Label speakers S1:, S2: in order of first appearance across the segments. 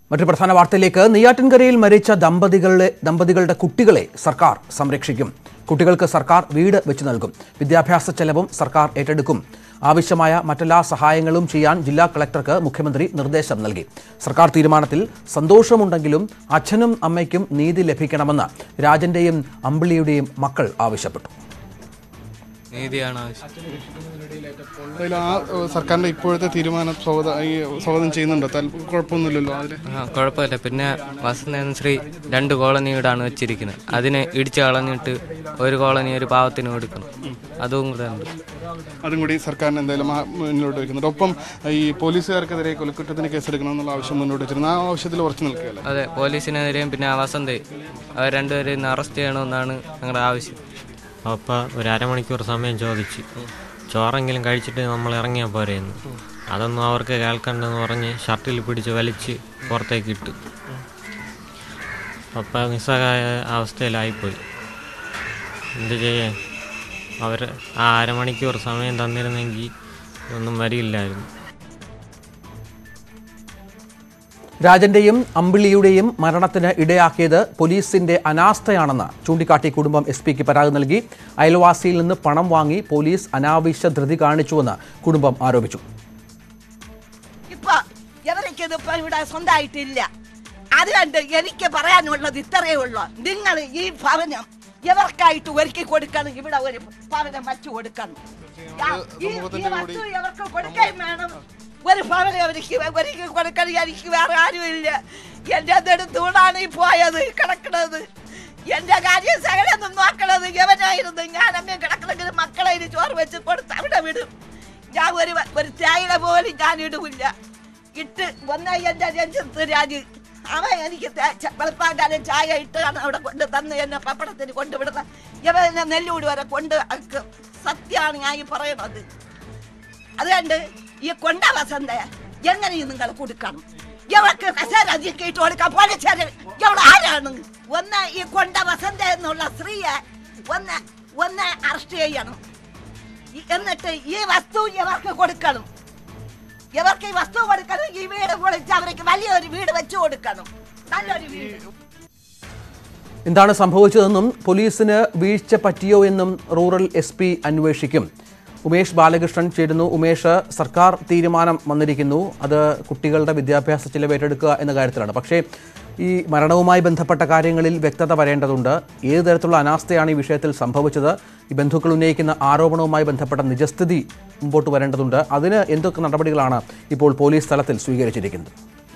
S1: മറ്റൊരു പ്രധാന വാർത്തയിലേക്ക് നെയ്യാറ്റിൻകരയിൽ മരിച്ച ദമ്പതികളുടെ ദമ്പതികളുടെ കുട്ടികളെ സർക്കാർ സംരക്ഷിക്കും കുട്ടികൾക്ക് സർക്കാർ വീട് വെച്ച് നൽകും വിദ്യാഭ്യാസ ചെലവും സർക്കാർ ഏറ്റെടുക്കും ആവശ്യമായ മറ്റെല്ലാ സഹായങ്ങളും ചെയ്യാൻ ജില്ലാ കളക്ടർക്ക് മുഖ്യമന്ത്രി നിർദ്ദേശം നൽകി സർക്കാർ തീരുമാനത്തിൽ സന്തോഷമുണ്ടെങ്കിലും അച്ഛനും അമ്മയ്ക്കും നീതി ലഭിക്കണമെന്ന് രാജന്റെയും അമ്പിളിയുടെയും മക്കൾ ആവശ്യപ്പെട്ടു
S2: നീതിയാണ് ആവശ്യം
S3: അതിൽ ആ ഏഹ്, സർക്കാരിന്റെ ഇപ്പോഴത്തെ തീരുമാനം സ്വാഗതം ഈ സ്വാഗതം ചെയ്യുന്നുണ്ടോ താൽ കുഴപ്പമൊന്നുമില്ലല്ലോ അതിൽ
S2: ആ കുഴപ്പമില്ല പിന്നെ വസന്തേന്ദ്ര ശ്രീ രണ്ട് കോളനി വീടാണ് വെച്ചിരിക്കുന്നത് അതിനെ ഇടിച്ചു കളഞ്ഞിട്ട് ഒരു കോളനി ഒരു പാവത്തിന് കൊടുക്കണം അതും കൂടെ ഉണ്ട്
S3: അതും കൂടി സർക്കാരിന് എന്തായാലും ആ മുന്നോട്ട് വെക്കുന്നുണ്ട് ഒപ്പം ഈ പോലീസുകാർക്കെതിരെ കൊലക്കുറ്റത്തിന് കേസെടുക്കണമെന്നുള്ള ആവശ്യം മുന്നോട്ട് വെച്ചിരുന്നു ആ ആവശ്യത്തിൽ ഉറച്ചു നിൽക്കുകയല്ല
S2: അതെ പോലീസിനെതിരെയും പിന്നെ ആ വസന്തയും അവർ രണ്ടുപേരെയും ഇന്ന് അറസ്റ്റ് ചെയ്യണമെന്നാണ് ഞങ്ങളുടെ ആവശ്യം
S4: അപ്പോൾ ഒരു അരമണിക്കൂർ സമയം ചോദിച്ചു ചോറെങ്കിലും കഴിച്ചിട്ട് നമ്മൾ ഇറങ്ങിയാൽ പോരെയെന്ന് അതൊന്നും അവർക്ക് കേൾക്കണ്ടെന്ന് പറഞ്ഞ് ഷർട്ടിൽ പിടിച്ച് വലിച്ച് പുറത്തേക്ക് ഇട്ടു അപ്പം നിസ്സഹായ അവസ്ഥയിലായിപ്പോയി എന്ത് ചെയ്യാൻ അവർ ആ അരമണിക്കൂർ സമയം തന്നിരുന്നെങ്കിൽ ഒന്നും വരില്ലായിരുന്നു
S1: രാജന്റെയും അമ്പിളിയുടെയും മരണത്തിന് ഇടയാക്കിയത് പോലീസിന്റെ അനാസ്ഥയാണെന്ന് ചൂണ്ടിക്കാട്ടി കുടുംബം എസ് പിക്ക് പരാതി നൽകി അയൽവാസിയിൽ നിന്ന് പണം വാങ്ങി പോലീസ് അനാവശ്യ ധൃതി കാണിച്ചുവെന്ന് കുടുംബം ആരോപിച്ചു
S5: ഇപ്പൊ എവരൊക്കെ ഇപ്പൊ ഇവിടെ സ്വന്തമായിട്ടില്ല അതുകൊണ്ട് എനിക്ക് പറയാനുള്ളത് ഇത്രയേ ഉള്ളൂ നിങ്ങൾ ഈ ഭവനം എവർക്കായിട്ട് ഒരുക്കി കൊടുക്കണം ഇവിടെ ഒരു ഭവനം വച്ചു കൊടുക്കണം ആ, ഈ- ഈ വസ്തു ഇവർക്ക് കൊടുക്കുകയും വേണം ഒരു ഭവനം അവർക്ക് ഒരുക്കി കൊടുക്കണം എനിക്ക് വേറെ ആരുമില്ല എന്റെ നെടുത്തൂടാണ് ഈ പോയത് കിടക്കണത് എന്റെ കാര്യം സകലൊന്നും നോക്കണത് യവനായിരുന്നു ഞാൻ അമ്മ കിടക്കണമെങ്കിൽ മക്കളെ ഇനി ചോറ് വെച്ച് കൊടുത്ത് അവിടെ വിടും ഞാൻ ഒരു ഒരു ചായയുടെ പോലും ഞാൻ ഇടില്ല ഇട്ട് വന്ന എന്റെ രഞ്ജിത്ത് രാജ് അവൻ എനിക്ക് വെളുപ്പാങ്കാലം ചായ ഇട്ടാണ് അവിടെ കൊണ്ട് തന്ന് എന്നെ പപ്പടത്തിന് കൊണ്ടുവിടുന്ന ഇവൻ എന്നെ നെല്ലൂട് വരെ കൊണ്ട് അയക്കും. സത്യമാണ് ഞാൻ ഈ പറയണത് അതുകൊണ്ട് ഈ കൊണ്ട വസന്ത എങ്ങനെയും നിങ്ങൾ കൊടുക്കണം ഇവർക്ക് കസേര ഇട്ട് കൊടുക്കാൻ പോലീസുകാര് ഇവൾ ആരാണ് ഒന്ന് ഈ കൊണ്ട വസന്ത എന്നുള്ള സ്ത്രീയെ ഒന്ന് ഒന്ന് അറസ്റ്റ് ചെയ്യണം ഈ- എന്നിട്ട് ഈ വസ്തു ഇവർക്ക് കൊടുക്കണം ഇവർക്ക് ഈ വസ്തു കൊടുക്കണം ഈ വീട് പൊളിച്ച് അവർക്ക് വലിയൊരു വീട് വെച്ചു കൊടുക്കണം നല്ലൊരു വീട്
S1: എന്താണ് സംഭവിച്ചതെന്നും പോലീസിന് വീഴ്ച പറ്റിയോ എന്നും റൂറൽ എസ് പി അന്വേഷിക്കും ഉമേഷ് ബാലകൃഷ്ണൻ ചേരുന്നു ഉമേഷ് സർക്കാർ തീരുമാനം വന്നിരിക്കുന്നു അത് കുട്ടികളുടെ വിദ്യാഭ്യാസ ചിലവ് ഏറ്റെടുക്കുക എന്ന കാര്യത്തിലാണ് പക്ഷേ ഈ മരണവുമായി ബന്ധപ്പെട്ട കാര്യങ്ങളിൽ വ്യക്തത വരേണ്ടതുണ്ട് ഏത് തരത്തിലുള്ള അനാസ്ഥയാണ് ഈ വിഷയത്തിൽ സംഭവിച്ചത് ഈ ബന്ധുക്കൾ ഉന്നയിക്കുന്ന ആരോപണവുമായി ബന്ധപ്പെട്ട നിജസ്ഥിതി മുമ്പോട്ട് വരേണ്ടതുണ്ട് അതിന് എന്തൊക്കെ നടപടികളാണ് ഇപ്പോൾ പോലീസ് തലത്തിൽ സ്വീകരിച്ചിരിക്കുന്നത്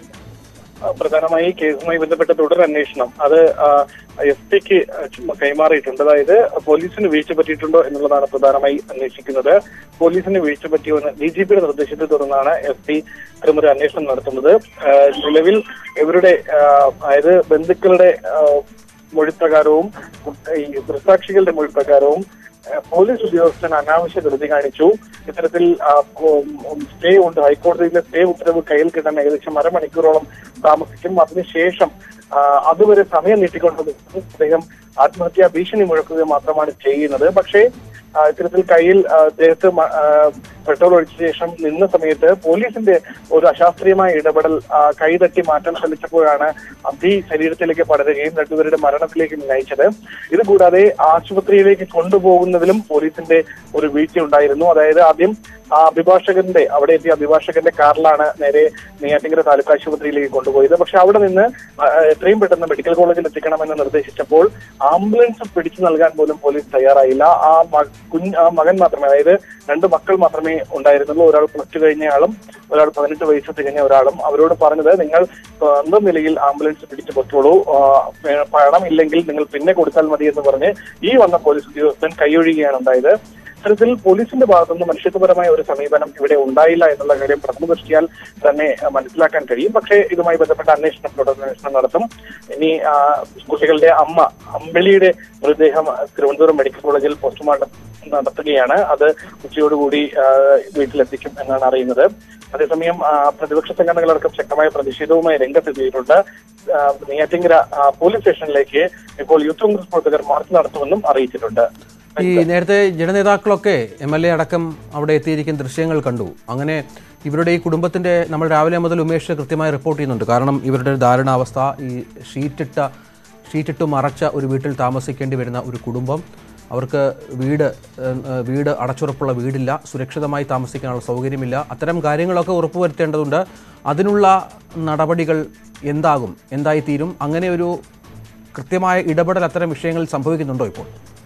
S6: പ്രധാനമായി ഈ കേസുമായി ബന്ധപ്പെട്ട തുടർ അന്വേഷണം അത് എസ് പിക്ക് കൈമാറിയിട്ടുണ്ട് അതായത് പോലീസിന് വീഴ്ച പറ്റിയിട്ടുണ്ടോ എന്നുള്ളതാണ് പ്രധാനമായി അന്വേഷിക്കുന്നത് പോലീസിന് വീഴ്ച പറ്റിയോ എന്ന് ഡി ജി പിയുടെ നിർദ്ദേശത്തെ തുടർന്നാണ് എസ് പി ഇത്തരമൊരു അന്വേഷണം നടത്തുന്നത് ആ, നിലവിൽ ഇവരുടെ ആ, അതായത് ബന്ധുക്കളുടെ ആ, മൊഴിപ്രകാരവും ഈ ദൃക്സാക്ഷികളുടെ മൊഴിപ്രകാരവും ആ, പോലീസ് ഉദ്യോഗസ്ഥൻ അനാവശ്യ ധൃതി കാണിച്ചു ഇത്തരത്തിൽ ആ, ഉം, സ്റ്റേ ഉണ്ട് ഹൈക്കോടതിയിലെ സ്റ്റേ ഉത്തരവ് കയ്യിൽ കിട്ടാൻ ഏകദേശം അരമണിക്കൂറോളം താമസിക്കും അതിനുശേഷം ആ, അതുവരെ സമയം നീട്ടിക്കൊണ്ട് അദ്ദേഹം ആത്മഹത്യാ ഭീഷണി മുഴക്കുക മാത്രമാണ് ചെയ്യുന്നത് പക്ഷേ ആ, ഇത്തരത്തിൽ കയ്യിൽ ആ, ദേഹത്ത് മ- ആ, പെട്രോൾ ഒഴിച്ച ശേഷം നിന്ന സമയത്ത് പോലീസിന്റെ ഒരു അശാസ്ത്രീയമായ ഇടപെടൽ ആ, കൈതട്ടി മാറ്റാൻ ശ്രമിച്ചപ്പോഴാണ് അഭി ശരീരത്തിലേക്ക് പടരുകയും രണ്ടുപേരുടെ മരണത്തിലേക്ക് നയിച്ചത് ഇതുകൂടാതെ ആശുപത്രിയിലേക്ക് കൊണ്ടുപോകുന്നതിലും പോലീസിന്റെ ഒരു വീഴ്ച ഉണ്ടായിരുന്നു അതായത് ആദ്യം ആ അഭിഭാഷകന്റെ അവിടെ എത്തിയ അഭിഭാഷകന്റെ കാറിലാണ് നേരെ നെയ്യാറ്റിങ്കര താലൂക്ക് ആശുപത്രിയിലേക്ക് കൊണ്ടുപോയത് പക്ഷെ അവിടെ നിന്ന് ആ, എത്രയും പെട്ടെന്ന് മെഡിക്കൽ കോളേജിൽ എത്തിക്കണമെന്ന് നിർദ്ദേശിച്ചപ്പോൾ ആംബുലൻസ് പിടിച്ചു നൽകാൻ പോലും പോലീസ് തയ്യാറായില്ല ആ മ- കുഞ്ഞ് ആ മകൻ മാത്രമേ അതായത് രണ്ട് മക്കൾ മാത്രമേ ഉണ്ടായിരുന്നുള്ളൂ ഒരാൾ പ്ലസ് ടു കഴിഞ്ഞയാളും ഒരാൾ പതിനെട്ട് വയസ്സ് തികഞ്ഞ ഒരാളും അവരോട് പറഞ്ഞത് നിങ്ങൾ സ്വന്തം നിലയിൽ ആംബുലൻസ് പിടിച്ചു പൊത്തോളൂ ആ, പേ- പണം ഇല്ലെങ്കിൽ നിങ്ങൾ പിന്നെ കൊടുത്താൽ മതി എന്ന് പറഞ്ഞ് ഈ വന്ന പോലീസ് ഉദ്യോഗസ്ഥൻ കൈയൊഴിയുകയാണ് ഉണ്ടായത് ഇത്തരത്തിൽ പോലീസിന്റെ ഭാഗത്തുനിന്ന് മനുഷ്യത്വപരമായ ഒരു സമീപനം ഇവിടെ ഉണ്ടായില്ല എന്നുള്ള കാര്യം പ്രഥമ ദൃഷ്ടിയാൽ തന്നെ ആ, മനസ്സിലാക്കാൻ കഴിയും പക്ഷേ ഇതുമായി ബന്ധപ്പെട്ട അന്വേഷണം തുടരന്വേഷണം നടത്തും ഇനി ആ, കുട്ടികളുടെ അമ്മ അമ്പിളിയുടെ മൃതദേഹം തിരുവനന്തപുരം മെഡിക്കൽ കോളേജിൽ പോസ്റ്റ്മോർട്ടം നടത്തുകയാണ് അത് ഉച്ചയോടുകൂടി ആ, വീട്ടിലെത്തിക്കും എന്നാണ് അറിയുന്നത് അതേസമയം ആ, പ്രതിപക്ഷ സംഘടനകളടക്കം ശക്തമായ പ്രതിഷേധവുമായി രംഗത്തെത്തിയിട്ടുണ്ട് ആ, നെയ്യാറ്റിങ്കര ആ, പോലീസ് സ്റ്റേഷനിലേക്ക് ഇപ്പോൾ യൂത്ത് കോൺഗ്രസ് പ്രവർത്തകർ മാർച്ച് നടത്തുമെന്നും അറിയിച്ചിട്ടുണ്ട്
S1: ഈ നേരത്തെ ജനനേതാക്കളൊക്കെ എം എൽ എ അടക്കം അവിടെ എത്തിയിരിക്കുന്ന ദൃശ്യങ്ങൾ കണ്ടു അങ്ങനെ ഇവരുടെ ഈ കുടുംബത്തിൻ്റെ നമ്മൾ രാവിലെ മുതൽ ഉമേഷ് കൃത്യമായി റിപ്പോർട്ട് ചെയ്യുന്നുണ്ട് കാരണം ഇവരുടെ ദാരുണാവസ്ഥ ഈ ഷീറ്റിട്ട ഷീറ്റിട്ട് മറച്ച ഒരു വീട്ടിൽ താമസിക്കേണ്ടി വരുന്ന ഒരു കുടുംബം അവർക്ക് വീട് ഏഹ്, ഏഹ്, വീട് അടച്ചുറപ്പുള്ള വീടില്ല സുരക്ഷിതമായി താമസിക്കാനുള്ള സൗകര്യമില്ല അത്തരം കാര്യങ്ങളൊക്കെ ഉറപ്പുവരുത്തേണ്ടതുണ്ട് അതിനുള്ള നടപടികൾ എന്താകും എന്തായിത്തീരും അങ്ങനെ ഒരു കൃത്യമായ ഇടപെടൽ അത്തരം വിഷയങ്ങളിൽ സംഭവിക്കുന്നുണ്ടോ ഇപ്പോൾ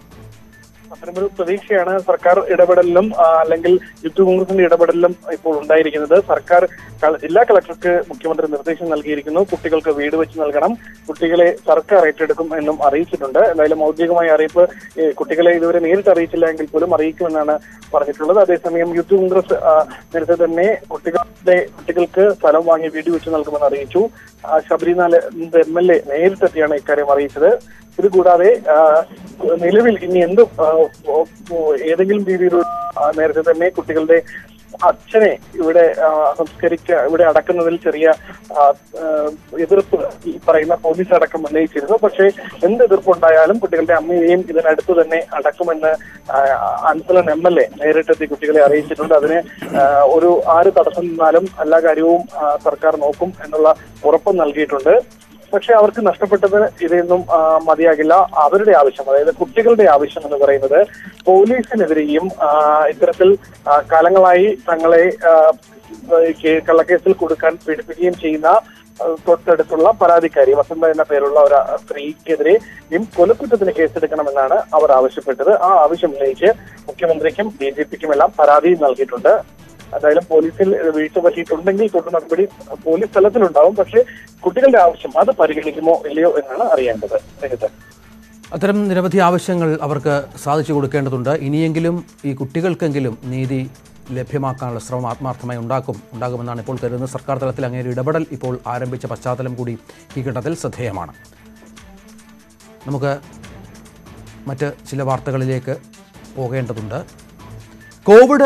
S6: അത്തരമൊരു പ്രതീക്ഷയാണ് സർക്കാർ ഇടപെടലിലും ആ, അല്ലെങ്കിൽ യൂത്ത് കോൺഗ്രസിന്റെ ഇടപെടലിലും ഇപ്പോൾ ഉണ്ടായിരിക്കുന്നത് സർക്കാർ കള- ജില്ലാ കളക്ടർക്ക് മുഖ്യമന്ത്രി നിർദ്ദേശം നൽകിയിരിക്കുന്നു കുട്ടികൾക്ക് വീട് വെച്ച് നൽകണം കുട്ടികളെ സർക്കാർ ഏറ്റെടുക്കും എന്നും അറിയിച്ചിട്ടുണ്ട് എന്തായാലും ഔദ്യോഗികമായ അറിയിപ്പ് ഏ, കുട്ടികളെ ഇതുവരെ നേരിട്ട് അറിയിച്ചില്ല എങ്കിൽ പോലും അറിയിക്കുമെന്നാണ് പറഞ്ഞിട്ടുള്ളത് അതേസമയം യൂത്ത് കോൺഗ്രസ് ആ, നേരത്തെ തന്നെ കുട്ടികളുടെ കുട്ടികൾക്ക് സ്ഥലം വാങ്ങി വീട് വെച്ച് നൽകുമെന്ന് അറിയിച്ചു ആ, ശബരിനാല് എം എൽ എ നേരിട്ടെത്തിയാണ് ഇക്കാര്യം അറിയിച്ചത് ഇത് കൂടാതെ ആ, നിലവിൽ ഇനി എന്ത് ആ, ഓ, ഓ, ഏതെങ്കിലും രീതിയിലുള്ള ആ, നേരത്തെ തന്നെ കുട്ടികളുടെ അച്ഛനെ ഇവിടെ ആ, സംസ്കരിക്ക ഇവിടെ അടക്കുന്നതിൽ ചെറിയ ആ, ആ, എതിർപ്പ് ഈ പറയുന്ന പോലീസ് അടക്കം ഉന്നയിച്ചിരുന്നു പക്ഷേ എന്ത് എതിർപ്പുണ്ടായാലും കുട്ടികളുടെ അമ്മയെയും ഇതിനടുത്ത് തന്നെ അടക്കുമെന്ന് ആ, അൻസലൻ എം എൽ എ നേരിട്ടെത്തി കുട്ടികളെ അറിയിച്ചിട്ടുണ്ട് അതിന് ആ, ഒരു ആര് തടസ്സം നിന്നാലും എല്ലാ കാര്യവും ആ, സർക്കാർ നോക്കും എന്നുള്ള ഉറപ്പ് നൽകിയിട്ടുണ്ട് പക്ഷെ അവർക്ക് നഷ്ടപ്പെട്ടത് ഇതൊന്നും ആ, മതിയാകില്ല അവരുടെ ആവശ്യം അതായത് കുട്ടികളുടെ ആവശ്യം എന്ന് പറയുന്നത് പോലീസിനെതിരെയും ആ, ഇത്തരത്തിൽ ആ, കാലങ്ങളായി തങ്ങളെ ആ, ഈ കേ- കള്ളക്കേസിൽ കൊടുക്കാൻ പീഡിപ്പിക്കുകയും ചെയ്യുന്ന ആ, തൊട്ടടുത്തുള്ള പരാതിക്കാരി വസന്ത എന്ന പേരുള്ള ഒരു സ്ത്രീക്കെതിരെയും കൊലക്കുറ്റത്തിന് കേസെടുക്കണമെന്നാണ് അവർ ആവശ്യപ്പെട്ടത് ആ ആവശ്യം ഉന്നയിച്ച് മുഖ്യമന്ത്രിക്കും ഡി ജി പിക്കും എല്ലാം പരാതി നൽകിയിട്ടുണ്ട് എന്തായാലും പോലീസിൽ വീഴ്ച പറ്റിയിട്ടുണ്ടെങ്കിൽ തുടർ നടപടി പോലീസ് തലത്തിലുണ്ടാവും പക്ഷേ കുട്ടികളുടെ ആവശ്യം അത് പരിഗണിക്കുമോ ഇല്ലയോ എന്നാണ് അറിയേണ്ടത് രഞ്ജിത്ത്
S1: അത്തരം നിരവധി ആവശ്യങ്ങൾ അവർക്ക് സാധിച്ചു കൊടുക്കേണ്ടതുണ്ട് ഇനിയെങ്കിലും ഈ കുട്ടികൾക്കെങ്കിലും നീതി ലഭ്യമാക്കാനുള്ള ശ്രമം ആത്മാർത്ഥമായി ഉണ്ടാക്കും ഉണ്ടാകുമെന്നാണ് ഇപ്പോൾ കരുതുന്നത് സർക്കാർ തലത്തിൽ അങ്ങനെ ഇടപെടൽ ഇപ്പോൾ ആരംഭിച്ച പശ്ചാത്തലം കൂടി ഈ ഘട്ടത്തിൽ ശ്രദ്ധേയമാണ് നമുക്ക് മറ്റ് ചില വാർത്തകളിലേക്ക് പോകേണ്ടതുണ്ട് കോവിഡ്